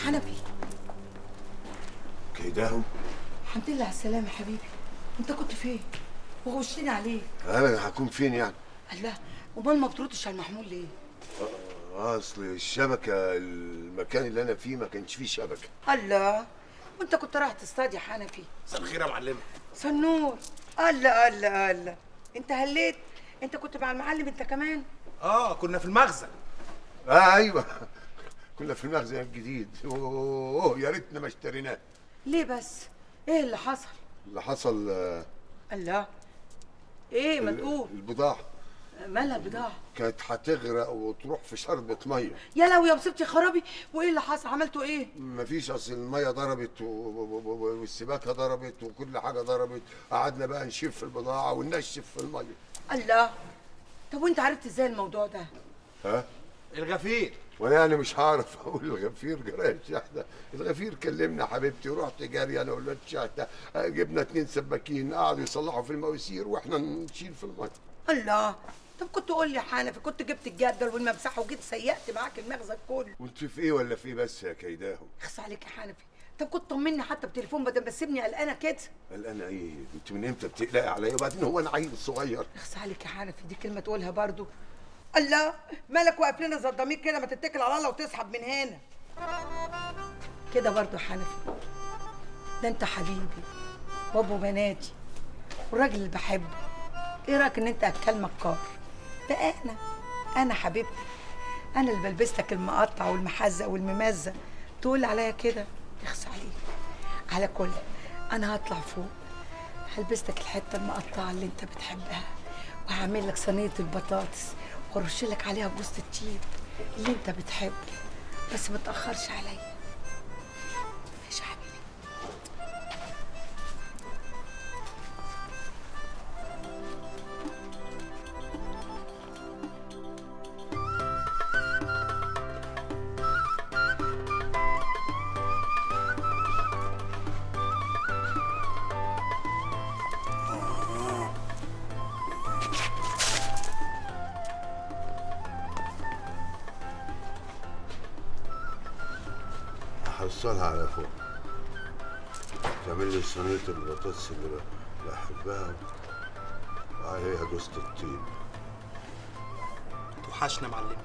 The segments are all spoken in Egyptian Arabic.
حنفي كيداهم الحمد لله على السلامه يا حبيبي انت كنت فين وغشتني عليك انا هكون فين يعني الله امال ما بتردش على المحمول ليه آه، اصل الشبكه المكان اللي انا فيه ما كانش فيه شبكه الله وانت كنت رايح تصطاد يا حنفي مساء الخير يا معلمه سنور الله الله الله انت هليت انت كنت مع المعلم انت كمان اه كنا في المخزن اه ايوه كنا في المخزن الجديد اوه يا ريتنا ما اشتريناه ليه بس ايه اللي حصل اللي حصل آه، الله ايه ما تقول البضاعه مالها البضاعه كانت هتغرق وتروح في شربة ميه يا لو يا مصيبتي خرابي وايه اللي حصل عملتوا ايه مفيش اصل الميه ضربت و- و- و- والسباكه ضربت وكل حاجه ضربت قعدنا بقى نشيل في البضاعه وننشف في الميه الله طب وانت عرفت ازاي الموضوع ده ها الغفير وانا يعني مش هعرف اقول الغفير جرايه شحته الغفير كلمنا حبيبتي ورحت جاري انا وولاد شحته جبنا اتنين سباكين قعدوا يصلحوا في المواسير واحنا نشيل في الميه الله طب كنت قول لي يا حنفي كنت جبت الجردل والممسحه وجيت سيقت معاك المخزن كله وانت في ايه ولا في ايه بس يا كيداهم اخص عليك يا حنفي طب كنت طمني حتى بتليفون بدل ما تسيبني قلقانه كده قال انا ايه انت من امتى بتقلقي عليا وبعدين هو انا عيل صغير اخص عليك يا حنفي دي كلمه تقولها برضو الله مالك واقف لنا زي الضمير كده ما تتكل على الله وتسحب من هنا كده برضو يا حنفي ده انت حبيبي وابو بناتي والراجل اللي بحبه ايه رايك ان انت اكل مكار ده انا انا حبيبتي انا اللي بلبس لك المقطع والمحزق والممزق تقول عليا كده يخص عليك على كل انا هطلع فوق هلبس لك الحته المقطعه اللي انت بتحبها وهعمل لك صينيه البطاطس وارش لك عليها جوز الطيب اللي انت بتحبه بس ما تاخرش عليا ماشي يا حبيبي احصلها على فوق تعمل لي صينيه البطاطس اللي ب- بحبها وعليها جوزة الطيب توحشنا يا معلمه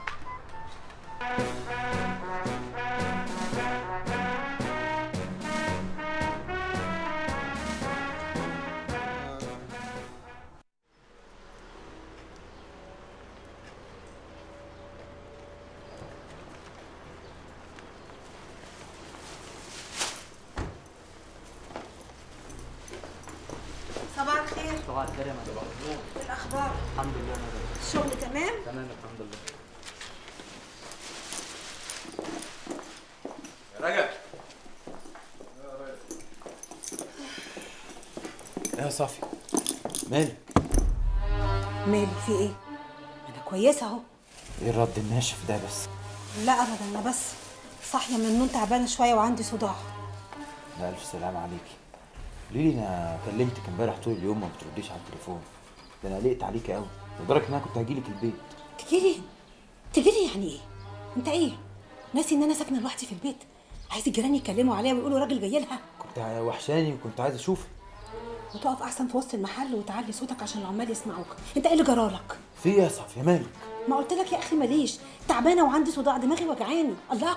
صباح الخير صباح الخير يا مدام إيه الاخبار الحمد لله يا مدام الشغل تمام تمام الحمد لله رجب يا صافي مالك مالي في ايه انا كويسه اهو ايه الرد الناشف ده بس لا ابدا انا بس صاحيه من النوم تعبانه شويه وعندي صداع لا الف سلام عليكي ليلي انا كلمتك امبارح طول اليوم ما بترديش على التليفون ده انا قلقت عليكي قوي لدرجه ان انا كنت هجيلك البيت تجيلي تجيلي يعني ايه انت ايه ناسي ان انا ساكنه لوحدي في البيت عايز الجيران يتكلموا عليا ويقولوا راجل جاي لها كنت وحشاني وكنت عايز اشوفك وتقف احسن في وسط المحل وتعلي صوتك عشان العمال يسمعوك انت ايه اللي جرالك في إيه يا صافي مالك ما قلت لك يا اخي ماليش تعبانه وعندي صداع دماغي وجعاني الله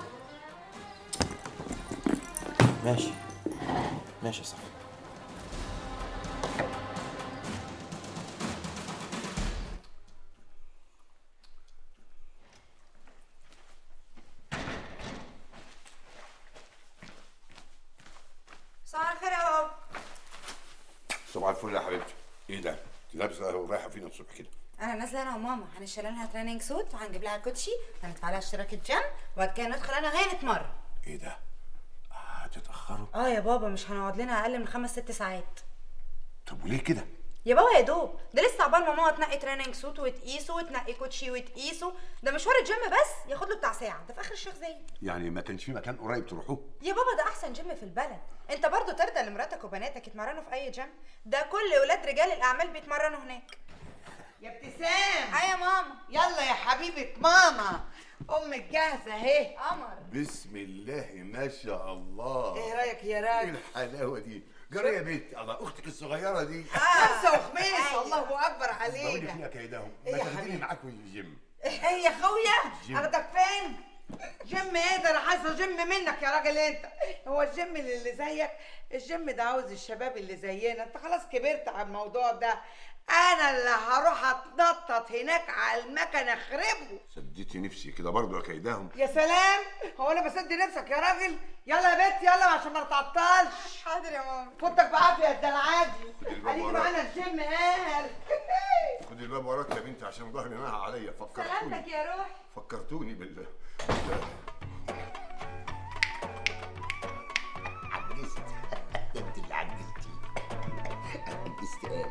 ماشي ماشي يا صافي صباح الخير يا بابا صباح الفل يا حبيبتي ايه ده؟ انت لابسه ورايحه فين الصبح كده؟ انا نازله انا وماما هنشتري لها تريننج سوت وهنجيب لها كوتشي هندفع لها اشتراك الجيم وبعد كده ندخل انا وهي نتمرن ايه ده؟ هتتاخروا اه يا بابا مش هنقعد لنا اقل من خمس ست ساعات طب وليه كده؟ يا بابا يا دوب ده لسه عقبال ما ماما تنقي تريننج سوت وتقيسه وتنقي كوتشي وتقيسه ده مشوار الجيم بس ياخد له بتاع ساعه ده في اخر الشيخ زايد يعني ما كانش في مكان قريب تروحوه؟ يا بابا ده احسن جيم في البلد انت برضو ترضى لمراتك وبناتك يتمرنوا في اي جيم ده كل ولاد رجال الاعمال بيتمرنوا هناك يا ابتسام اه يا ماما يلا يا حبيبه ماما امك جاهزه اهي قمر بسم الله ما شاء الله ايه رايك يا ايه راجل الحلاوه دي جرى يا بنت الله اختك الصغيره دي خمسه وخميس أيوة. الله اكبر بقول لك عليك فيها كيدهم إيه ما يا تاخديني حبيبي؟ معاك الجيم ايه يا اخويا جيم. اخدك فين جيم ايه ده انا عايزه جيم منك يا راجل انت هو الجيم اللي زيك الجيم ده عاوز الشباب اللي زينا انت خلاص كبرت على الموضوع ده انا اللي هروح اتنطط هناك على المكنه اخربه سديتي نفسي كده برضه يا كيدهم يا سلام هو انا بسد نفسك يا راجل يلا يا بنت يلا عشان ما نتعطلش حاضر يا ماما فوتك بعافيه ده العادي الباب هنيجي وراك. معانا الجيم قال خدي الباب وراك يا بنتي عشان ظهري نهى عليا فكرتوني سلامتك يا روح فكرتوني بال عجزت انت اللي عجزتي عجزت قوي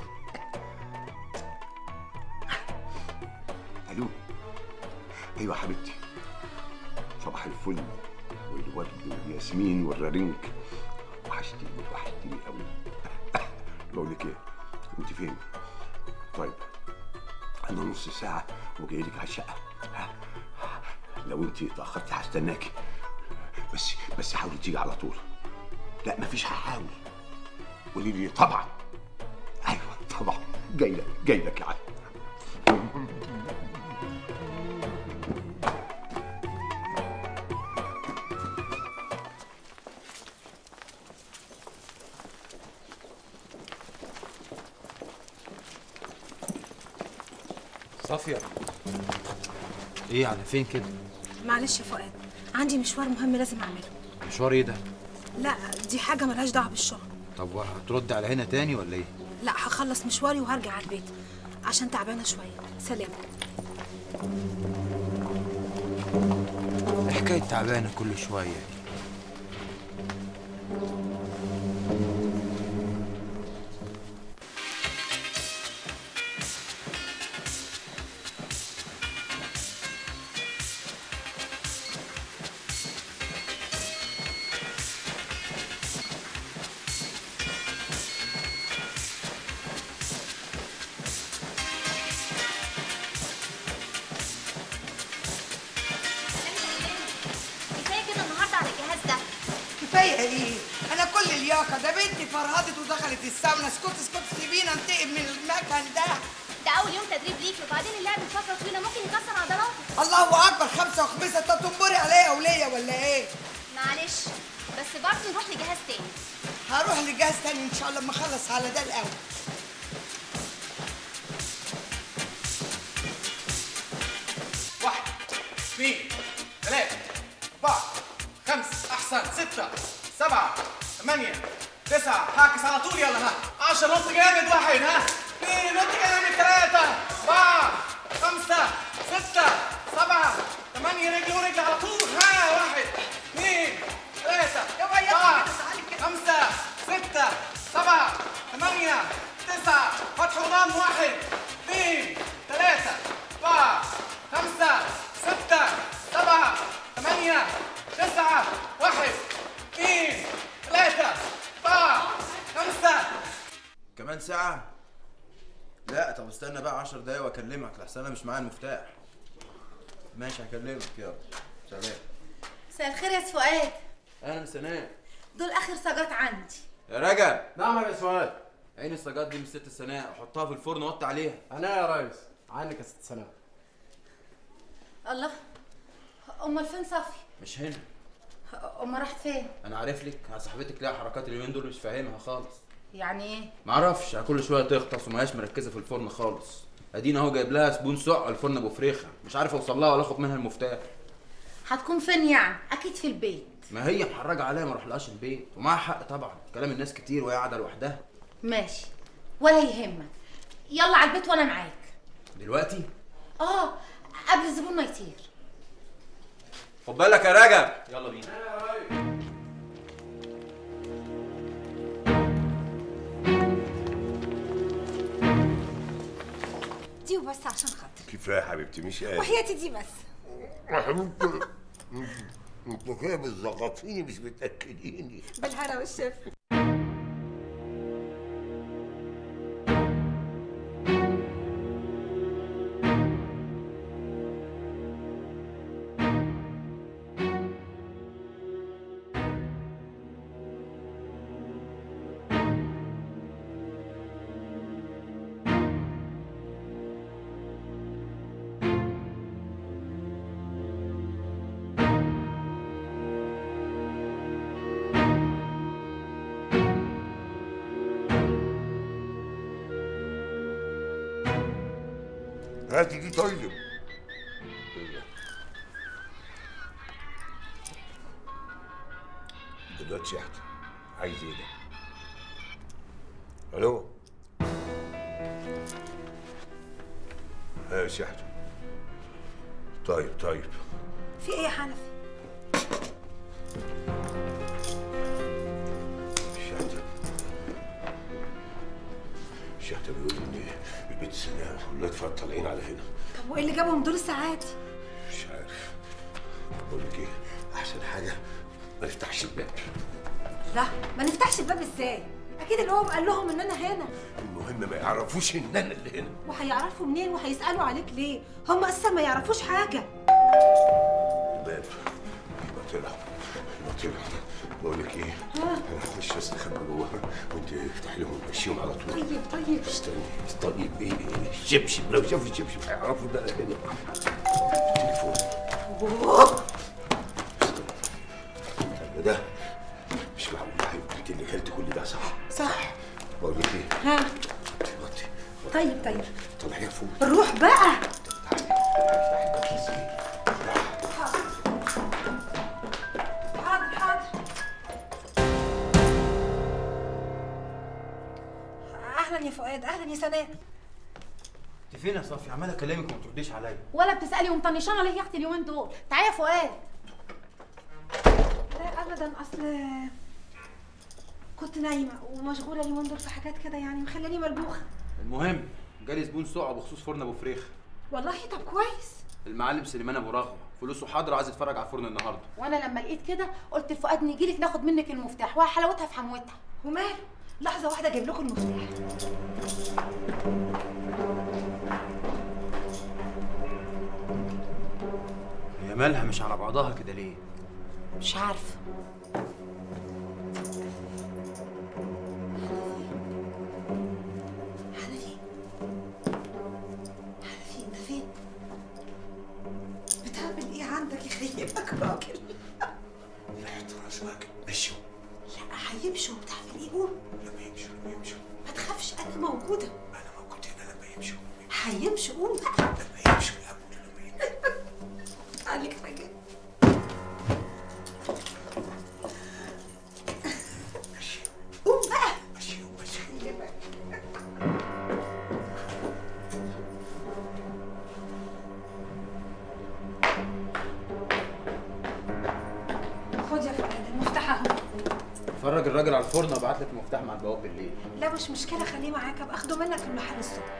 الو ايوه حبيبتي صباح الفل والورد والياسمين والرارنك وحشتيني وحشتيني قوي بقول لك ايه انت فين طيب انا نص ساعه وجاي لك على الشقه ها؟ لو انت اتاخرتي هستناكي بس بس حاولي تيجي على طول لا مفيش هحاول قولي لي طبعا ايوه طبعا جاي لك جاي لك يا علي صافية ايه على فين كده؟ معلش يا فؤاد عندي مشوار مهم لازم اعمله مشوار ايه ده؟ لا دي حاجه ملهاش دعوه بالشغل طب وهترد على هنا تاني ولا ايه؟ لا هخلص مشواري وهرجع على البيت عشان تعبانه شويه سلام إيه حكاية تعبانة كل شوية دي؟ كفايه كده النهارده على الجهاز ده كفايه ايه انا كل لياقه ده بنتي فرهدت ودخلت الساونا اسكت اسكت سيبينا انتقم من المكان ده ده اول يوم تدريب ليكي وبعدين اللعب فتره طويله ممكن يكسر عضلاتك الله اكبر خمسه وخميسه انت تنبري عليا وليا ولا ايه معلش بس برضه نروح لجهاز تاني هروح لجهاز تاني ان شاء الله لما اخلص على ده الاول واحد اثنين ثلاثة أربعة خمسة أحسن ستة سبعة ثمانية تسعة هاكس على طول يلا ها عشرة نط جامد واحد ها اثنين نط جامد ثلاثة أربعة خمسة ستة سبعة ثمانية رجل ورجل على طول ها واحد اثنين ثلاثة يابا يلا أربعة كده، تعالي كده. خمسة ستة سبعة ثمانية تسعة فتح وضم واحد اثنين ثلاثة أربعة خمسة ستة سبعة ثمانية تسعة واحد اثنين ثلاثة أربعة خمسة كمان ساعة؟ لا طب استنى بقى عشر دقايق واكلمك لحسن انا مش معايا المفتاح ماشي هكلمك يلا سلام مساء الخير يا فؤاد انا مستناك دول اخر سجات عندي يا رجب نعم يا سؤال عين السجاد دي من ست سناء حطها في الفرن وطي عليها انا يا ريس عنك يا ست سنة الله امال فين صفي مش هنا امال راحت فين انا عارف لك صاحبتك ليها حركات اليومين دول مش فاهمها خالص يعني ايه معرفش كل شويه تغطس وما هياش مركزه في الفرن خالص ادينا اهو جايب لها سبون سقع الفرن ابو فريخه مش عارف اوصل لها ولا اخد منها المفتاح هتكون فين يعني اكيد في البيت ما هي محرجه عليا ما اروحلهاش البيت ومعاها حق طبعا كلام الناس كتير وهي قاعده لوحدها ماشي ولا يهمك يلا على البيت وانا معاك دلوقتي اه قبل الزبون ما يطير خد بالك يا رجب يلا بينا دي وبس عشان خاطر كفايه يا حبيبتي مش قادر وحياتي دي بس يا حبيبتي انت كده بتزغطيني مش بتاكديني بالهنا والشفا هاتي دي طيب دلوقتي شحت عايز ايه ده؟ الو ها يا شحت طيب طيب في ايه يا حنفي شحت شحت بيقول ان البيت سنان والولاد فات طالعين على هنا طب وايه اللي جابهم دول الساعات مش عارف بقول لك ايه احسن حاجه ما نفتحش الباب لا ما نفتحش الباب ازاي اكيد اللي هو قال لهم ان انا هنا المهم ما يعرفوش ان انا اللي هنا وهيعرفوا منين وهيسالوا عليك ليه هم اساسا ما يعرفوش حاجه الباب يبقى طلع يبقى طلع بقول لك ايه انا هخش استخبى جوه وانت افتحي لهم ومشيهم على طول طيب طيب استني طيب ايه إيه، الشبشب لو شافوا الشبشب هيعرفوا ان انا هنا تليفون استنى ده مش معقول يا حبيبتي انت اللي كلت كل ده صح صح بقول لك ايه ها غطي غطي طيب طيب طلعيها فوق روح بقى حاضر حاضر اهلا يا فؤاد اهلا يا سناء انت فين يا صافي عمال اكلمك وما بترديش عليا ولا بتسالي ومطنشانه ليه يا اختي اليومين دول تعالي يا فؤاد لا ابدا اصل كنت نايمه ومشغوله اليومين دول في حاجات كده يعني مخلاني ملبوخه المهم جالي زبون سقع بخصوص فرن ابو فريخ والله طب كويس المعلم سليمان ابو رغوه فلوسه حاضره عايز يتفرج على الفرن النهارده وانا لما لقيت كده قلت لفؤاد نيجي لك ناخد منك المفتاح وحلاوتها في حموتها ومال لحظه واحده اجيب لكم المفتاح هي مالها مش على بعضها كده ليه مش عارفه حنفي حنفي انت فين بتعمل ايه عندك يخيبك راجل ريحة راسك مشوا لا هيمشوا بتعمل ايه قول لما يمشوا لما يمشوا ما تخافش انا موجوده انا موجود هنا لما يمشوا هيمشوا قول بقى لما يمشوا يا ابني لما يمشوا عليك حاجه مشي قوم بقى مشي مشي خد يا فؤاد المفتاح اهو فرج الراجل على الفرن وابعت لك المفتاح مع البواب بالليل لا مش مشكله خليه معاك ابقى اخده منك في المحل الصبح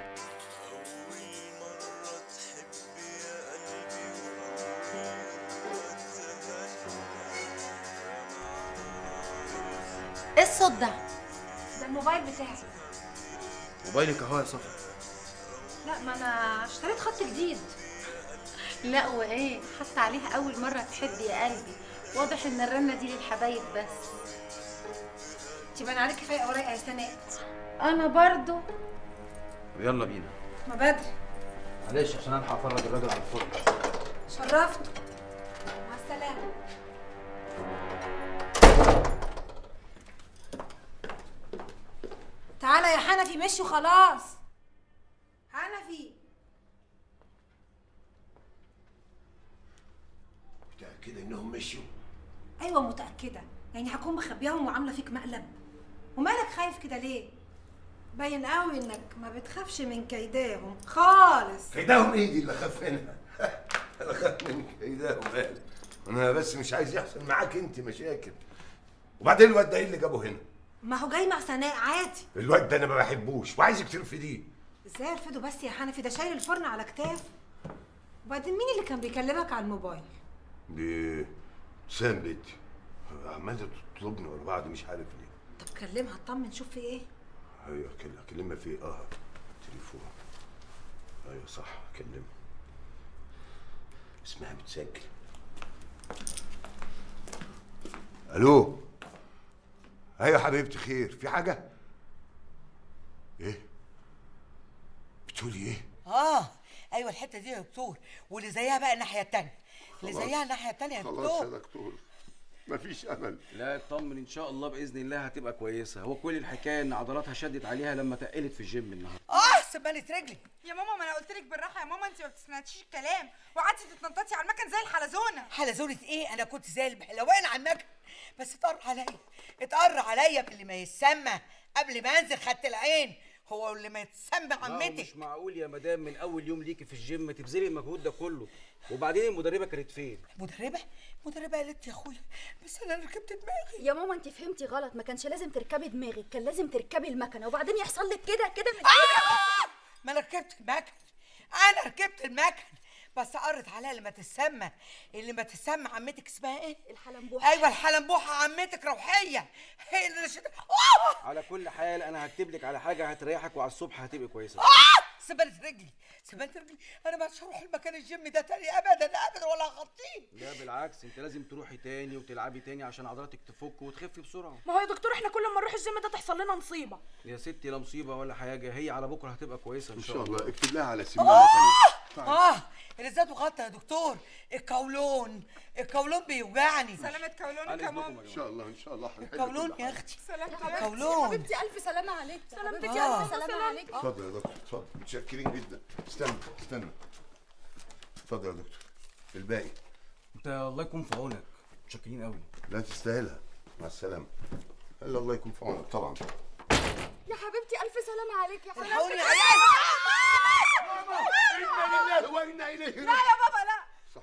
ايه الصوت ده ده الموبايل بتاعي موبايلك اهو يا صافي لا ما انا اشتريت خط جديد لا وايه حتى عليها اول مره تحبي يا قلبي واضح ان الرنه دي للحبايب بس تبقى عليك كفايه ورايا يا سناء انا برضو يلا بينا ما بدري معلش عشان الحق افرج الراجل على الفرن شرفت مع السلامه تعالى يا حنفي مشي وخلاص حنفي متأكدة انهم مشوا ايوه متاكده يعني هكون مخبياهم وعامله فيك مقلب ومالك خايف كده ليه باين قوي انك ما بتخافش من كيداهم خالص كيداهم ايه دي اللي اخاف منها انا اخاف من كيداهم قال انا بس مش عايز يحصل معاك انت مشاكل وبعدين الواد ده ايه اللي جابه هنا ما هو جاي مع سناء عادي الواد ده انا ما بحبوش وعايزك ترفضيه ازاي ارفضه بس يا حنفي ده شايل الفرن على كتاف وبعدين مين اللي كان بيكلمك على الموبايل دي سام بنتي عماله تطلبني ورا بعض مش عارف ليه طب كلمها اطمن شوف في ايه ايوه كلمة كلمة في اه تليفون ايوه صح كلمة اسمها بتسجل الو ايوه حبيبتي خير في حاجة ايه بتقولي ايه اه ايوه الحته دي يا دكتور واللي زيها بقى الناحيه التانيه اللي خلاص. زيها الناحيه التانيه يا خلاص يا دكتور دكتور مفيش امل لا اطمن ان شاء الله باذن الله هتبقى كويسه هو كل الحكايه ان عضلاتها شدت عليها لما تقلت في الجيم النهارده اه سبانة رجلي يا ماما ما انا قلت لك بالراحه يا ماما انت ما بتسمعيش الكلام وقعدتي تتنططي على المكن زي الحلزونه حلزونة ايه انا كنت زي البحلوان على المكن بس اتقر عليا اتقر عليا باللي ما يسمى قبل ما انزل خدت العين هو اللي ما يتسمى ما هو عمتك مش معقول يا مدام من اول يوم ليكي في الجيم تبذلي المجهود ده كله وبعدين المدربه كانت فين مدربة مدربة قالت يا اخويا بس انا ركبت دماغي يا ماما انت فهمتي غلط ما كانش لازم تركبي دماغك كان لازم تركبي المكنه وبعدين يحصل لك كده كده من آه! ما انا ركبت المكن انا ركبت المكن بس قرت عليها اللي ما تسمى اللي ما تسمى عمتك اسمها ايه الحلنبوحه ايوه الحلنبوحه عمتك روحيه هي اللي رشدت آه! على كل حال انا هكتب لك على حاجه هتريحك وعلى الصبح هتبقي كويسه آه! سبانة رجلي سبانة رجلي انا مش هروح المكان الجيم ده تاني ابدا ابدا ولا هغطيه لا بالعكس انت لازم تروحي تاني وتلعبي تاني عشان عضلاتك تفك وتخفي بسرعه ما هو يا دكتور احنا كل ما نروح الجيم ده تحصل لنا مصيبه يا ستي لا مصيبه ولا حاجه هي على بكره هتبقى كويسه ان ان شاء شاء الله الله اكتب لها على سمنه مكانية. اه اللي زاد وغطى يا دكتور القولون القولون بيوجعني سلامة قولونك على يا اذنكم ماما يا ان جماعه شاء الله ان شاء الله هنحل كل القولون يا حاجة. اختي سلامتك القولون حبيبتي الف سلامه عليك سلامتك آه. يا الف سلامه عليك اتفضل يا دكتور اتفضل متشكرين جدا استنى استنى اتفضل يا دكتور الباقي انت الله يكون في عونك متشكرين قوي لا تستاهلها مع السلامه الا الله يكون في عونك طبعا يا حبيبتي الف سلامه عليك يا حبيبتي الحقوني يا عيال انا لله وانا اليه لا يا بابا لا صح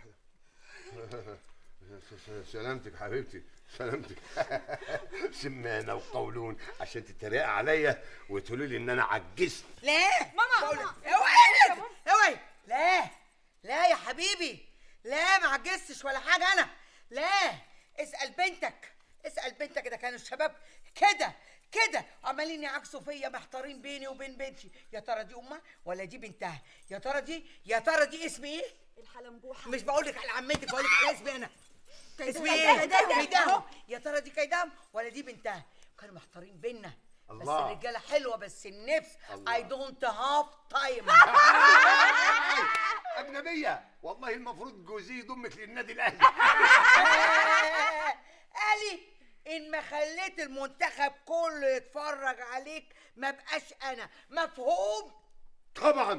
سلامتك حبيبتي سلامتك سمانه وقولون عشان تتريق عليا وتقولوا لي ان انا عجزت لا ماما. بقول لك، ماما. اوعي اوعي لا لا يا حبيبي لا ما عجزتش ولا حاجه انا لا اسال بنتك اسال بنتك ده كانوا الشباب كده كده عمالين يعكسوا فيا محتارين بيني وبين بنتي يا ترى دي امها ولا دي بنتها يا ترى دي يا ترى دي اسمي ايه الحلنبوحه مش بقول لك على عمتك بقول لك على اسمي انا اسمي كيدام. ايه كيدام. كيدام اهو يا ترى دي كيدام ولا دي بنتها كانوا محتارين بينا بس الله. الرجاله حلوه بس النفس الله. اي دونت هاف تايم اجنبيه والله المفروض جوزي يضمك للنادي الاهلي قالي ان ما خليت المنتخب كله يتفرج عليك ما بقاش انا مفهوم طبعا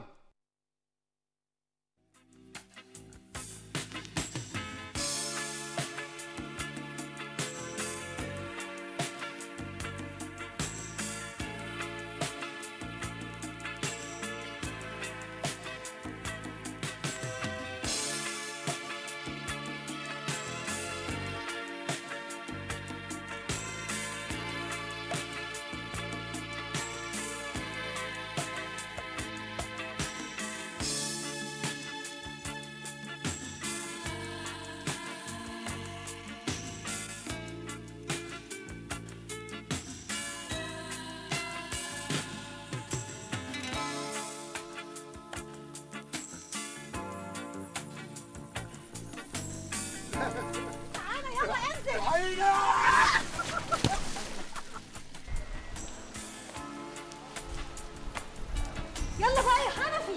يلا بقى يا حنفي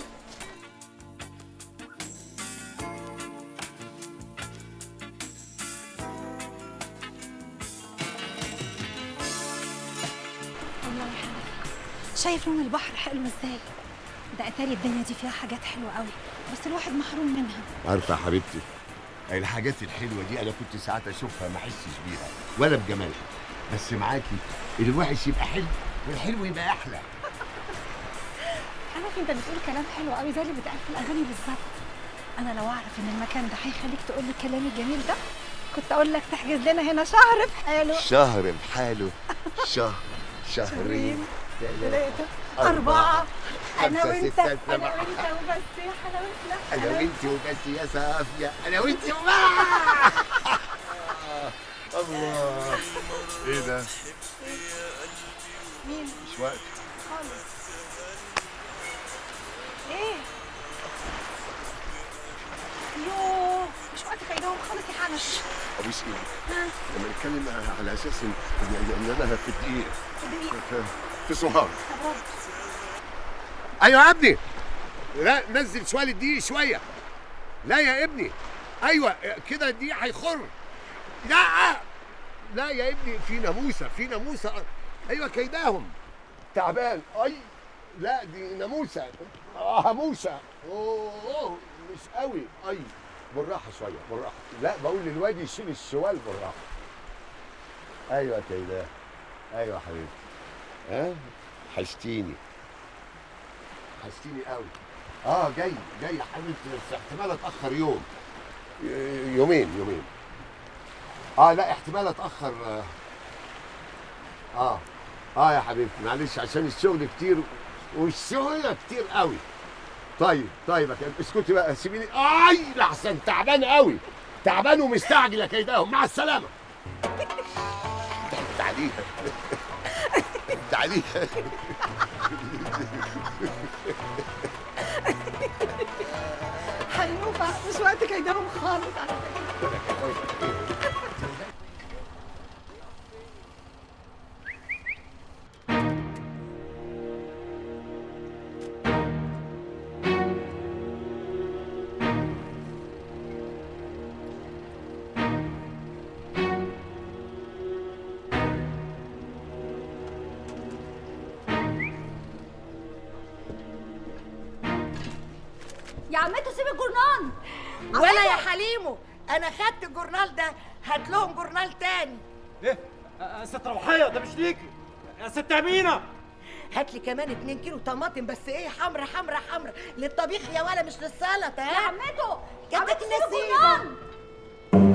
والله يا حنفي شايف لون البحر حلو ازاي ده اتاري الدنيا دي فيها حاجات حلوه قوي بس الواحد محروم منها عارفه يا حبيبتي الحاجات الحلوه دي انا كنت ساعات اشوفها ما احسش بيها ولا بجمالها بس معاكي الوحش يبقى حلو والحلو يبقى احلى حنفي انت بتقول كلام حلو قوي زي اللي بيتقال في الاغاني بالظبط انا لو اعرف ان المكان ده هيخليك تقول لي الكلام الجميل ده كنت اقول لك تحجز لنا هنا شهر بحاله شهر بحاله شهر شهرين ثلاثة ثلاثة أربعة أنا خمسة، وأنت ستة، أنا سبعة. وأنت وبس يا حلاوتنا انا وانت وبس يا صافية انا وانت وبس الله ايه ده مين مش وقت خالص إيه يوه مش وقت كيدهم خالص يا حنفي ابوس ايدك لما نتكلم على اساس ان ان انا في الدقيقة دقيقة في سهار طب رد. ايوه يا ابني لا نزل شويه الدقيق شويه لا يا ابني ايوه كده الدقيق هيخر لا لا يا ابني في ناموسه في ناموسه ايوه كيداهم تعبان اي لا دي ناموسه اه موسى اوه مش قوي اي بالراحه شويه بالراحه لا بقول للواد يشيل الشوال بالراحه ايوه كده ايوه يا حبيبي ها حشتيني حشتيني قوي اه جاي جاي يا حبيبتي بس احتمال اتاخر يوم ي- يومين يومين اه لا احتمال اتاخر آه. اه اه يا حبيبتي معلش عشان الشغل كتير والشغل كتير قوي طيب طيب يا كده اسكتي بقى سيبيني اي لحسن تعبان قوي تعبان ومستعجل يا كيداهم مع السلامه تعالي تعالي حنوفة مش وقت كيدهم خالص على فكرة يا عمته سيب الجرنان ولا يا حليمو انا خدت الجورنال ده هات لهم جورنال تاني ايه يا ست روحيه ده مش ليكي يا ست امينه هات لي كمان 2 كيلو طماطم بس ايه حمرا حمرا حمرا للطبيخ يا ولا مش للسلطه ها يا عمته جابت عمته سيب نسيبه الجرنان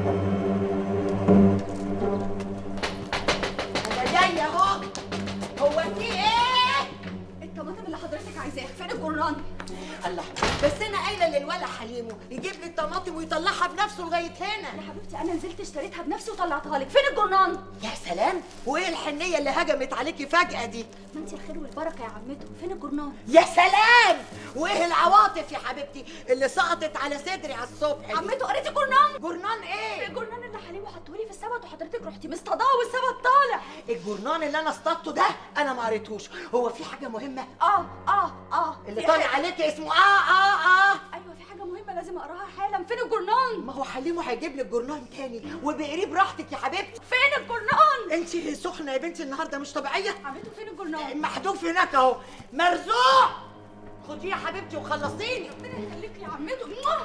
انا جايه اهو هو في ايه الطماطم اللي حضرتك عايزاها فين الجرنان الله بس انا قايله للولا حليمو يجيب لي الطماطم ويطلعها بنفسه لغايه هنا يا حبيبتي انا نزلت اشتريتها بنفسي وطلعتها لك فين الجرنان يا سلام وايه الحنيه اللي هجمت عليكي فجاه دي ما انت الخير والبركه يا عمته فين الجرنان يا سلام وايه العواطف يا حبيبتي اللي سقطت على صدري على الصبح دي؟ عمته قريتي جرنان جرنان ايه الجرنان اللي حليمه حطولي في السبت وحضرتك رحتي مصطاداه والسبت طالع الجرنان اللي انا اصطادته ده انا ما قريتهوش هو في حاجه مهمه اه اه اه اللي في طالع حاجة- عليك اسمه اه اه اه ايوه في حاجه مهمه لازم اقراها حالا فين الجرنان ما هو حليمه هيجيب لك جرنان تاني وبقريه براحتك يا حبيبتي فين الجرنان انت سخنه يا بنتي النهارده مش طبيعيه عمته فين الجرنان محذوف هناك اهو مرزوع خديه يا حبيبتي وخلصيني ربنا يخليك يا عمته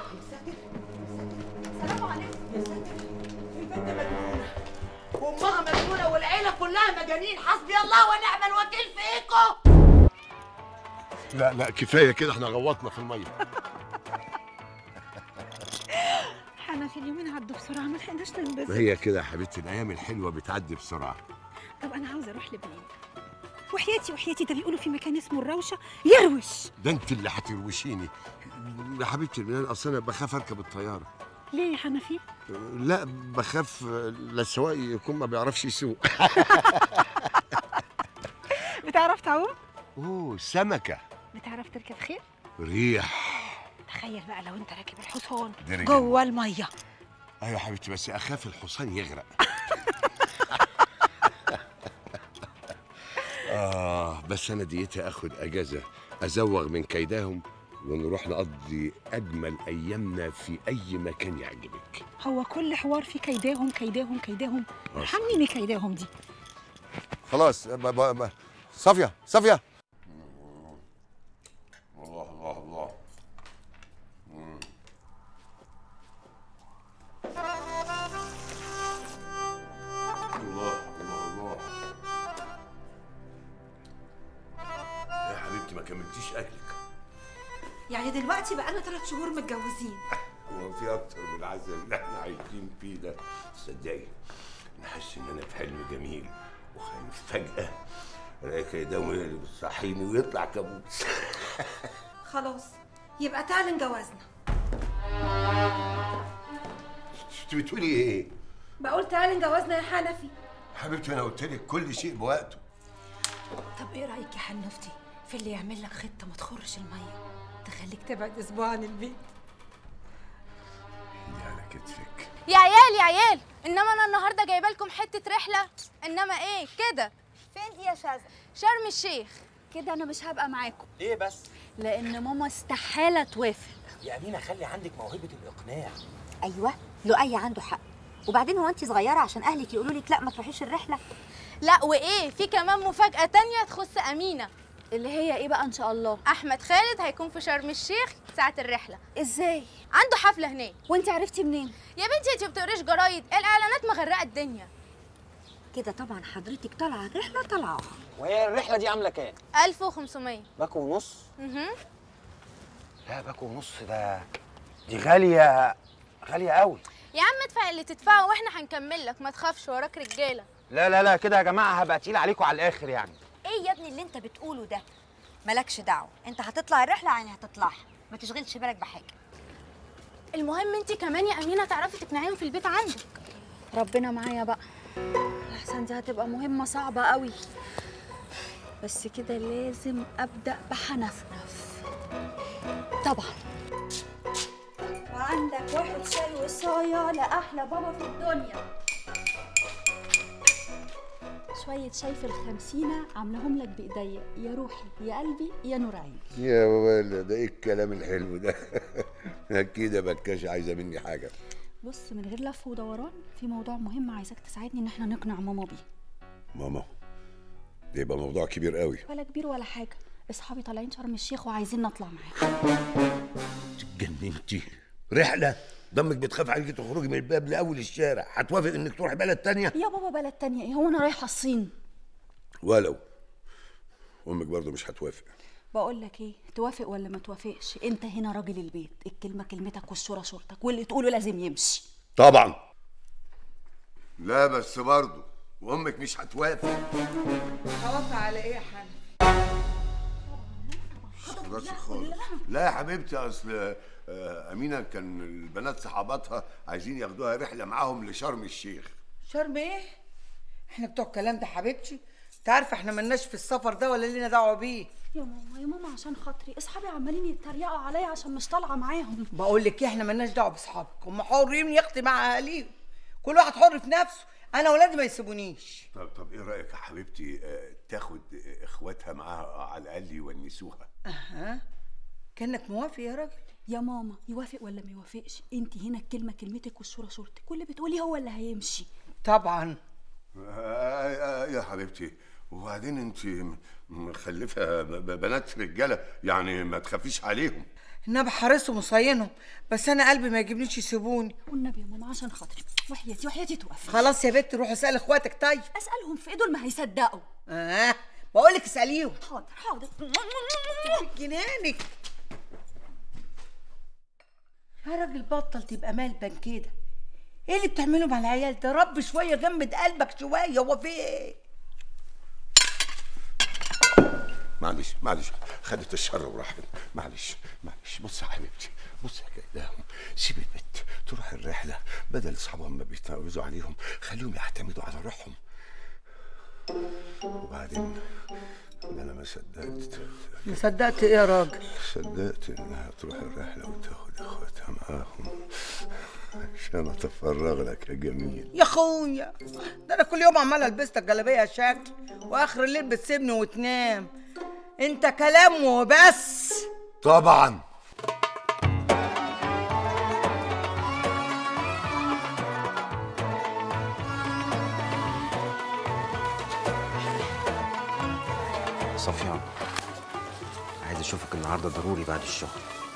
سلام عليكم البنت مجنونه وامها مجنونه والعيله كلها مجانين حسبي الله ونعم الوكيل فيكم لا لا كفايه كده احنا غوطنا في الميه حنفي اليومين عدوا بسرعه ما لحقناش ما ننبسط هي كده يا حبيبتي الايام الحلوه بتعدي بسرعه طب انا عاوزه اروح لبنان وحياتي وحياتي ده بيقولوا في مكان اسمه الروشه يروش ده انت اللي هتروشيني يا حبيبتي البنان اصل انا بخاف اركب الطياره ليه يا حنفي لا بخاف لا السواق يكون ما بيعرفش يسوق بتعرف تعوم اوه سمكه بتعرف تركب خيل ريح تخيل بقى لو انت راكب الحصان ده رجال. جوه الميه ايوه يا حبيبتي بس اخاف الحصان يغرق اه بس انا ديتي اخد اجازه ازوغ من كيداهم ونروح نقضي اجمل ايامنا في اي مكان يعجبك هو كل حوار فيه كيداهم كيداهم كيداهم آه. ارحمني من كيداهم دي خلاص ب- ب- ب- صافيه صافيه الله الله الله مم. الله الله الله يا حبيبتي ما كملتيش اكلك يعني دلوقتي بقى لنا ثلاث شهور متجوزين هو في اكتر من العسل اللي احنا عايشين فيه ده صدقي انا حاسس ان انا في حلم جميل وخايف فجاه الاقي كده هي اللي بتصحيني ويطلع كابوس خلاص يبقى تعالى نجوزنا انت بتقولي ايه؟ بقول تعالى نجوزنا يا حنفي حبيبتي انا قلت لك كل شيء بوقته طب ايه رايك يا حنفتي في اللي يعمل لك خطه ما تخرش الميه تخليك تبعد اسبوع عن البيت ايدي على كتفك يا عيال يا عيال انما انا النهارده جايبه لكم حته رحله انما ايه كده فين دي يا شاذة شرم الشيخ كده انا مش هبقى معاكم ليه بس لان ماما استحاله توافق يا امينه خلي عندك موهبه الاقناع ايوه لؤي عنده حق وبعدين هو انت صغيره عشان اهلك يقولوا لك لا ما تروحيش الرحله لا وايه في كمان مفاجاه تانية تخص امينه اللي هي ايه بقى ان شاء الله احمد خالد هيكون في شرم الشيخ ساعه الرحله ازاي عنده حفله هناك وانت عرفتي منين يا بنتي انت بتقريش جرايد الاعلانات مغرقه الدنيا كده طبعا حضرتك طالعه الرحله طالعه وهي الرحله دي عامله كام 1500 باكو ونص اها لا باكو ونص ده دي غاليه غاليه قوي يا عم ادفع اللي تدفعه واحنا هنكمل لك ما تخافش وراك رجاله لا لا لا كده يا جماعه هبقى تقيل عليكم على الاخر يعني ايه يا ابني اللي انت بتقوله ده مالكش دعوه انت هتطلع الرحله يعني هتطلعها ما تشغلش بالك بحاجه المهم انت كمان يا امينه تعرفي تقنعيهم في البيت عندك ربنا معايا بقى احسن دي هتبقى مهمه صعبه قوي بس كده لازم ابدا بحنفنف طبعا وعندك واحد شاي وصايه لاحلى بابا في الدنيا شوية شاي في الخمسينة عاملاهم لك بإيديا يا روحي يا قلبي يا نور عيني يا ولد ده ايه الكلام الحلو ده اكيد يا بكاش عايزه مني حاجه بص من غير لف ودوران في موضوع مهم عايزاك تساعدني ان احنا نقنع ماما بيه ماما ده يبقى موضوع كبير قوي ولا كبير ولا حاجة اصحابي طالعين شرم الشيخ وعايزين نطلع معاهم جننتي رحله دمك بتخاف عليكي تخرجي من الباب لاول الشارع هتوافق انك تروحي بلد تانية يا بابا بلد تانية ايه هو انا رايحة الصين ولو امك برضه مش هتوافق بقول لك ايه توافق ولا ما توافقش انت هنا راجل البيت الكلمة كلمتك والشورى شورتك واللي تقوله لازم يمشي طبعا لا بس برضه وامك مش هتوافق هوافق على ايه يا حنان راسي خالص لا يا حبيبتي اصل آه، امينه كان البنات صحاباتها عايزين ياخدوها رحله معاهم لشرم الشيخ شرم ايه احنا بتوع الكلام ده حبيبتي انت عارفه احنا ملناش في السفر ده ولا لينا دعوه بيه يا ماما يا ماما عشان خاطري اصحابي عمالين يتريقوا عليا عشان مش طالعة معاهم بقول لك ايه احنا ملناش دعوه باصحابك هم حرين يخطي مع اهاليهم كل واحد حر في نفسه انا ولادي ما يسيبونيش طب طب ايه رايك يا حبيبتي آه، تاخد آه، اخواتها معاها على الاقل يونسوها اها كانك موافق يا راجل يا ماما يوافق ولا ما يوافقش انت هنا الكلمة كلمتك والشورى شورتك واللي بتقولي هو اللي هيمشي طبعا آه، آه، يا حبيبتي وبعدين انت م- مخلفه ب- ب- بنات رجاله يعني ما تخافيش عليهم انا بحرسهم وصاينهم بس انا قلبي ما يجيبنيش يسيبوني والنبي يا ماما عشان خاطري وحياتي وحياتي توافق خلاص يا بت روح اسال اخواتك طيب اسالهم في ايه دول ما هيصدقوا اه بقول لك اساليهم حاضر حاضر جنانك يا راجل بطل تبقى ملبن كده ايه اللي بتعمله مع العيال ده رب شويه جمد قلبك شويه هو في ايه معلش معلش خدت الشر وراحت معلش معلش بص يا حبيبتي بص يا جداهم سيب البت تروح الرحله بدل اصحابهم ما بيتناوزوا عليهم خليهم يعتمدوا على روحهم وبعدين انا ما صدقت ما صدقت ايه يا راجل صدقت انها تروح الرحله وتاخد اخواتها معاهم عشان اتفرغ لك يا جميل يا اخويا ده انا كل يوم عمال البس لك جلابيه شكل واخر الليل بتسيبني وتنام انت كلام وبس طبعا صفيان عايز اشوفك النهارده ضروري بعد الشغل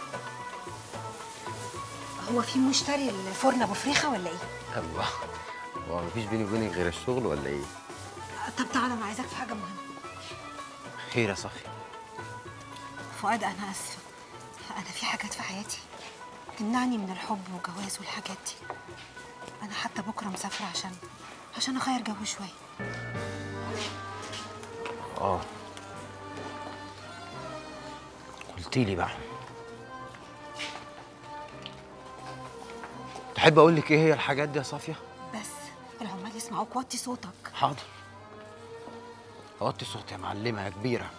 هو في مشتري الفرن ابو فريخه ولا ايه الله هو مفيش بيني وبينك غير الشغل ولا ايه طب تعالى انا عايزاك في حاجه مهمه خير يا صفي فؤاد انا اسفه انا في حاجات في حياتي تمنعني من الحب والجواز والحاجات دي انا حتى بكره مسافره عشان عشان اغير جو شويه اه قلتي لي بقى تحب اقول لك ايه هي الحاجات دي يا صافيه بس العمال يسمعوك وطي صوتك حاضر وطي صوتي يا معلمه يا كبيره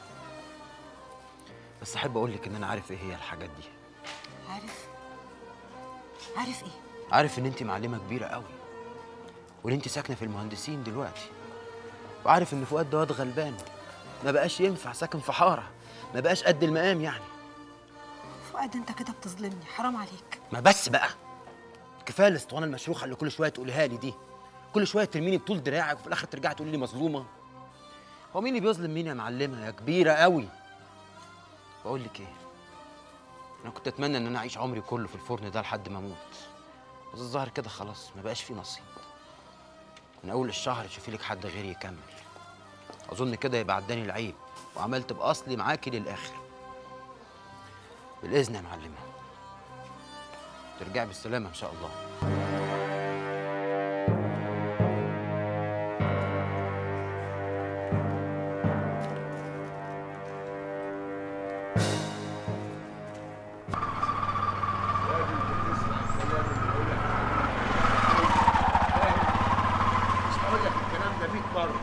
بس احب اقول لك ان انا عارف ايه هي الحاجات دي عارف عارف ايه عارف ان انت معلمه كبيره قوي وان انت ساكنه في المهندسين دلوقتي وعارف ان فؤاد ده واد غلبان ما بقاش ينفع ساكن في حاره ما بقاش قد المقام يعني فؤاد انت كده بتظلمني حرام عليك ما بس بقى كفايه الاسطوانه المشروخه اللي كل شويه تقولها لي دي كل شويه ترميني بطول دراعك وفي الاخر ترجعي تقولي لي مظلومه هو مين اللي بيظلم مين يا معلمه يا كبيره قوي بقول لك ايه انا كنت اتمنى ان انا اعيش عمري كله في الفرن ده لحد ما اموت بس الظاهر كده خلاص ما بقاش فيه نصيب من اول الشهر تشوفي لك حد غيري يكمل اظن كده يبقى عداني العيب وعملت باصلي معاكي للاخر بالاذن يا معلمه ترجعي بالسلامه ان شاء الله مش هقول لك الكلام ده 100 مره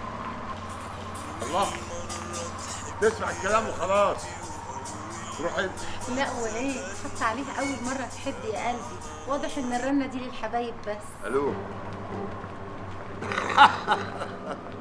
الله تسمع الكلام وخلاص روح انت لا وايه حتى عليها اول مره تحد يا قلبي واضح ان الرنه دي للحبايب بس الو